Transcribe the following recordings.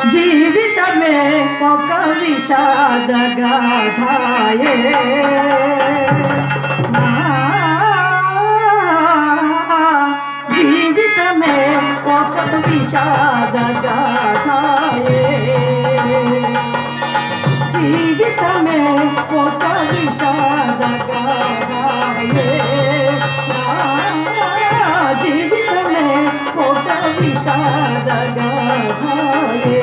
జీవితమే ఒక విషాద గాథాయే నా జీవితమే ఒక విషాద గాథాయే జీవితమే ఒక విషాద గాథాయే నా జీవితమే ఒక విషాద గాథాయే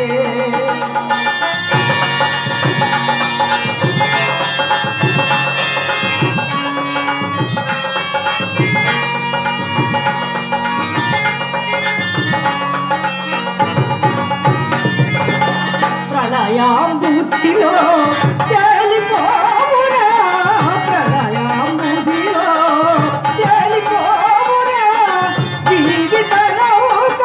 ప్రళయాంబుద్ధిలో తేలిపోవురా ప్రళయాంబుద్ధిలో తేలిపోవురా జీవిత నౌక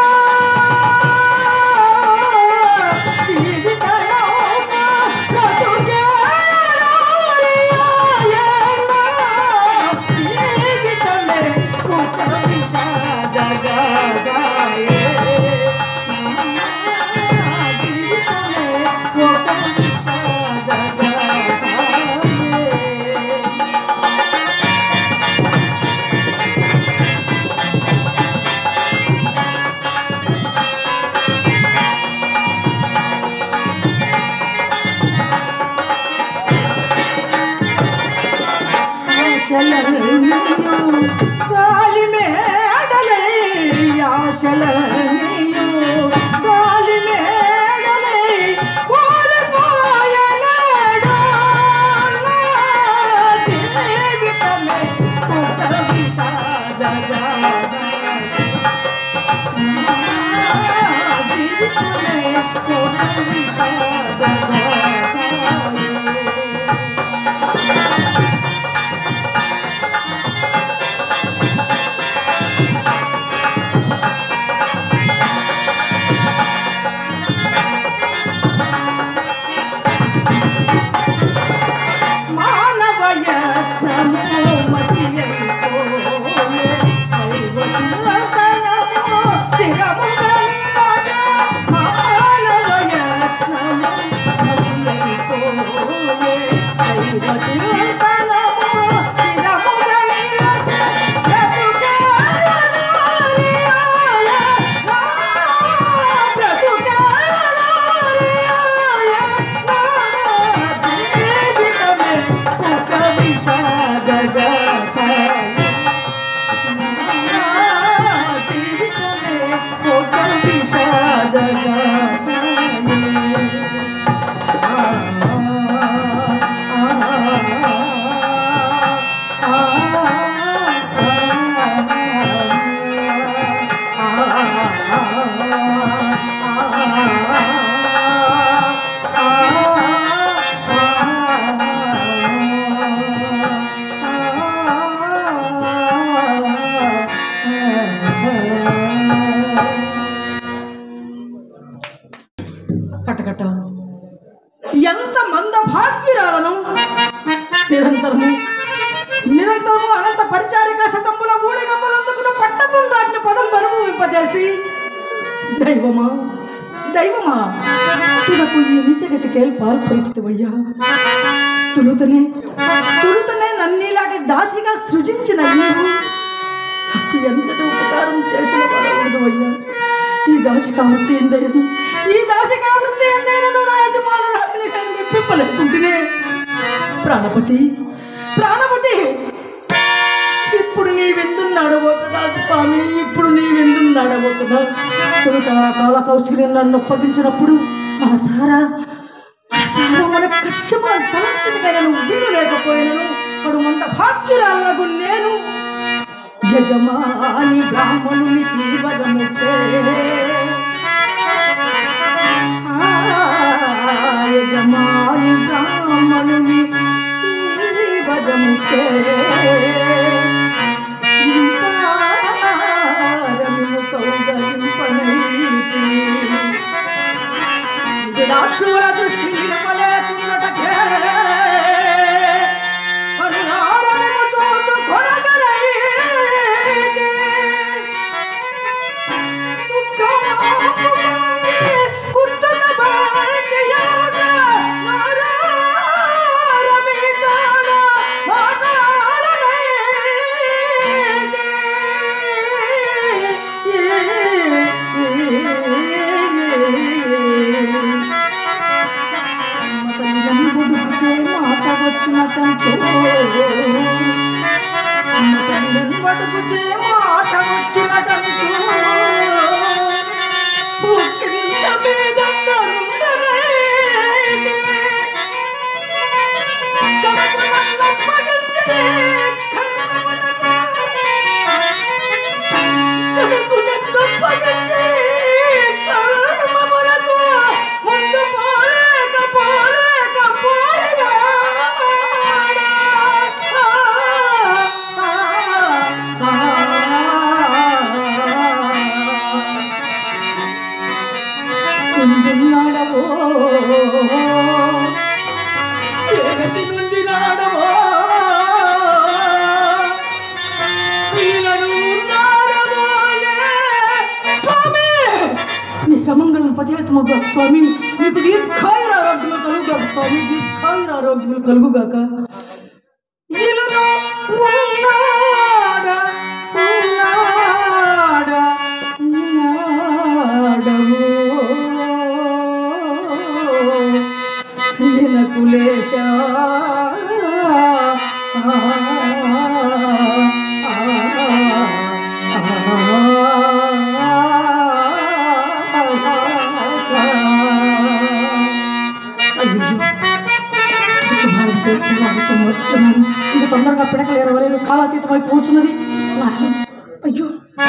జీవిత నౌక బ్రతుకే జీవితమే ఒక విషాద గాథాయే జీవితమే ఒక విషాద గాథాయే ఆశలన్నీయు గాలి మేడలై ఆశలన్నీయు గాలి మేడలై కూలిపోయనాడు నా జీవితమే ఒక విషాద గాథ. నా జీవితమే ఒక విషాద గాథ. మానవ యత్నము మసియైపోయే దైవ చిరంతనము స్థిరముగా నిలచే. మానవ యత్నము మసియైపోయే దైవ చిరంతనము స్థిరముగా నిలచే. బ్రతుకే నారియాయ, నా బ్రతుకే నారియాయ, నా జీవితమే ఒక విషాద గాథ. నా జీవితమే ఒక విషాద గాథ. ఆ, ఆ, కటకట ఎంత మంద భాగ్యురాలను నిరంతరము నిరంతరము అనంత పరిచారిక శతంబుల ఊడిగమ్ములందుకున్న పట్టపుం రాజ్ఞ పదం బరువు వింపజేసి దైవమా దైవమా తులకు ఈ నీచగతికే పాల్పరిచితవయ్యా తులుతనే తులుతనే నన్నిలాంటి దాసిగా సృజించిన నీవు నాకు ఎంతటి ఉపకారం చేసిన వాడవద్దు అయ్యా ఈ దాసిక వృత్తి ఎందైనా ఈ దాసిక వృత్తి ఎందైనా నా యజమానురాలిని నేను మెప్పింపలేకుంటునే ప్రాణపతి ప్రాణపతి ఇప్పుడు నీవెందున్నాడవో కదా స్వామి ఇప్పుడు నీవెందున్నాడవో కదా కనుక కాల కౌశల్యం నన్ను ఒప్పగించినప్పుడు మనసారా మనసారా మన కష్టముల తలంచుకైనను వీలు లేకపోయినను అడు మంట భాగ్యురాలకు నేను యజమాని బ్రాహ్మణుని తీవగము యజమాని బ్రాహ్మణుని తీవగము చే విలాసుల దృష్టి నిలపలేకున్నట చే కరుణారము చూచు కొనగరైతే దుఃఖమాపుమాయి కుట్టు నుండున్నాడవో ఏగతి నుండి నాడవో ఈలను ఉన్నాడవోలే. స్వామి నీకు అమంగళం పతివేతమగా స్వామి నీకు దీర్ఘాయుర ఆరోగ్యములు కలుగుగాక స్వామి దీర్ఘాయుర ఆరోగ్యములు కలుగుగాక ఇలను ఉన్నాడా ఉన్నాడా ఉన్నాడవో దినకులేశ వచ్చున్నాను ఇంక తొందరగా పిడకలు ఎరవలేను కాలాతీతమై పోతున్నది నాశం అయ్యో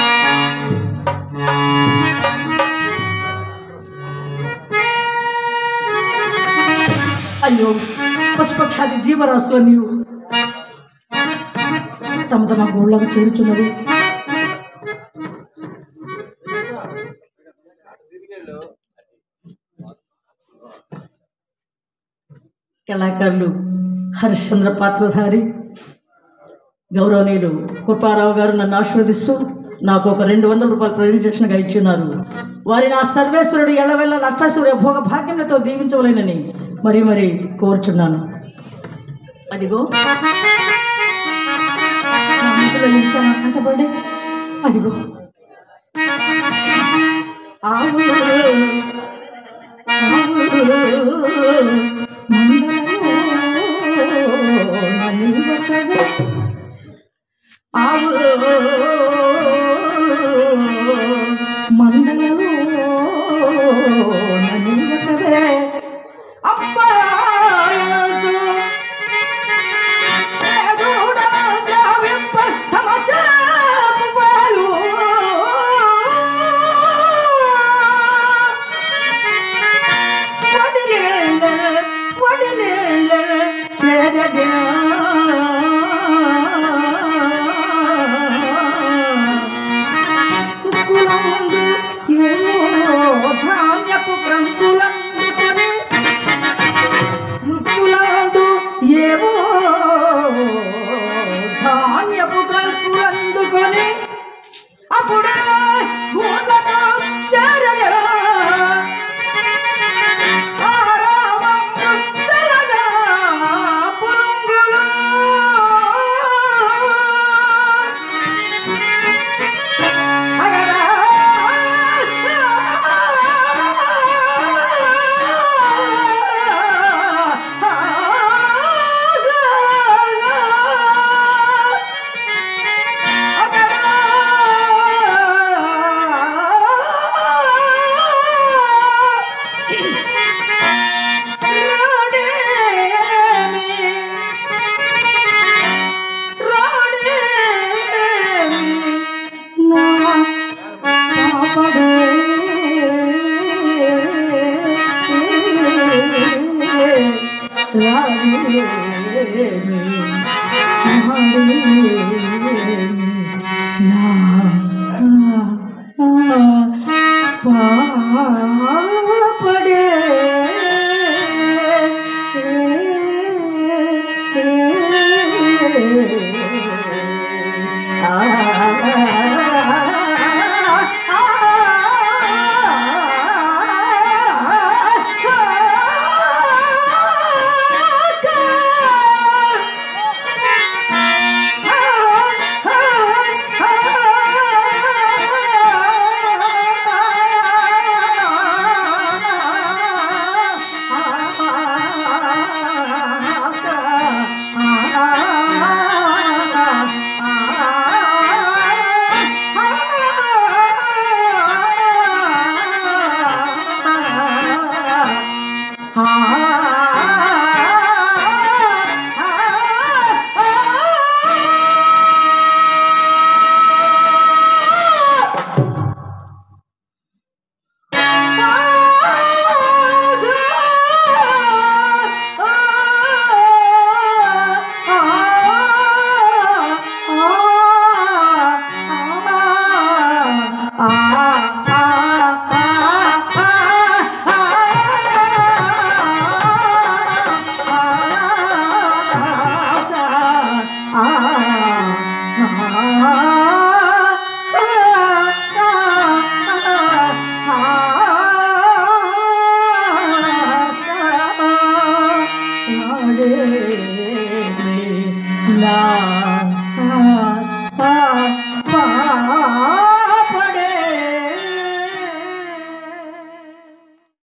అయ్యో పశుపక్షాది జీవరాశులు నీవు తమ తమ గోళ్ళకు చేరుచున్నవి కళాకారులు హరిశ్చంద్ర పాత్రధారి గౌరవనీయులు కృపారావు గారు నన్ను ఆశీర్వదిస్తూ నాకు ఒక రెండు వందల రూపాయలు ప్రజెంటేషన్గా ఇచ్చున్నారు వారి నా సర్వేశ్వరుడు ఎల్లవెల్ల నష్టాశ్వర భోగ భాగ్యములతో దీవించవలేనని మరి మరి కోరుచున్నాను అదిగో నా పిల్లలు ఇంకా నా కంటపడి అదిగో ఆవు మండలలో ననివకవే అప్పాయచు ఏదోడా విప్ప తమ చాపు పాలు వడిలేల వడిలేల చెరగా కులందు ఏమో ధాన్యపు ప్రంకులందుకొని ముక్కులందు ఏమో ధాన్యపు కల్పులందుకొని అప్పుడే గూళ్ళతో చేరగా ఆరామము చల్లగా పురుంగులు అగరా పాప